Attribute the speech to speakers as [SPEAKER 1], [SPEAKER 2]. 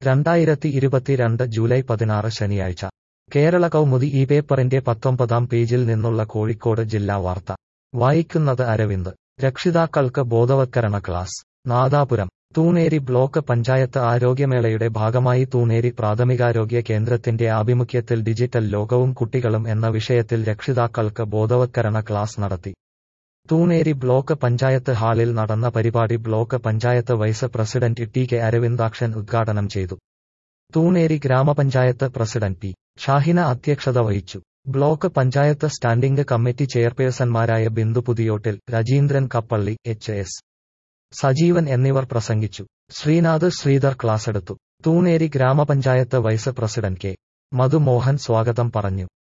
[SPEAKER 1] രണ്ടായിരത്തി ഇരുപത്തിരണ്ട് ജൂലൈ പതിനാറ് ശനിയാഴ്ച കേരള കൗമുദി ഈ പേപ്പറിന്റെ പത്തൊമ്പതാം പേജിൽ നിന്നുള്ള കോഴിക്കോട് ജില്ലാ വാർത്ത വായിക്കുന്നത് അരവിന്ദ് രക്ഷിതാക്കൾക്ക് ബോധവത്കരണ ക്ലാസ് നാദാപുരം തൂണേരി ബ്ലോക്ക് പഞ്ചായത്ത് ആരോഗ്യമേളയുടെ ഭാഗമായി തൂണേരി പ്രാഥമികാരോഗ്യ കേന്ദ്രത്തിന്റെ ആഭിമുഖ്യത്തിൽ ഡിജിറ്റൽ ലോകവും കുട്ടികളും എന്ന വിഷയത്തിൽ രക്ഷിതാക്കൾക്ക് ബോധവത്കരണ ക്ലാസ് നടത്തി തൂണേരി ബ്ലോക്ക് പഞ്ചായത്ത് ഹാളിൽ നടന്ന പരിപാടി block panchayat vice president T K Aravindakshan ഉദ്ഘാടനം ചെയ്തു തൂണേരി ഗ്രാമപഞ്ചായത്ത് പ്രസിഡന്റ് പി ഷാഹിന അധ്യക്ഷത വഹിച്ചു ബ്ലോക്ക് പഞ്ചായത്ത് സ്റ്റാൻഡിംഗ് കമ്മിറ്റി ചെയർപേഴ്സൺമാരായ ബിന്ദു പുതിയോട്ടിൽ രജീന്ദ്രൻ കപ്പള്ളി എച്ച് എസ് സജീവൻ എന്നിവർ പ്രസംഗിച്ചു ശ്രീനാഥ് ശ്രീധർ ക്ലാസെടുത്തു തൂണേരി ഗ്രാമപഞ്ചായത്ത് വൈസ് പ്രസിഡന്റ് കെ മധുമോഹൻ സ്വാഗതം പറഞ്ഞു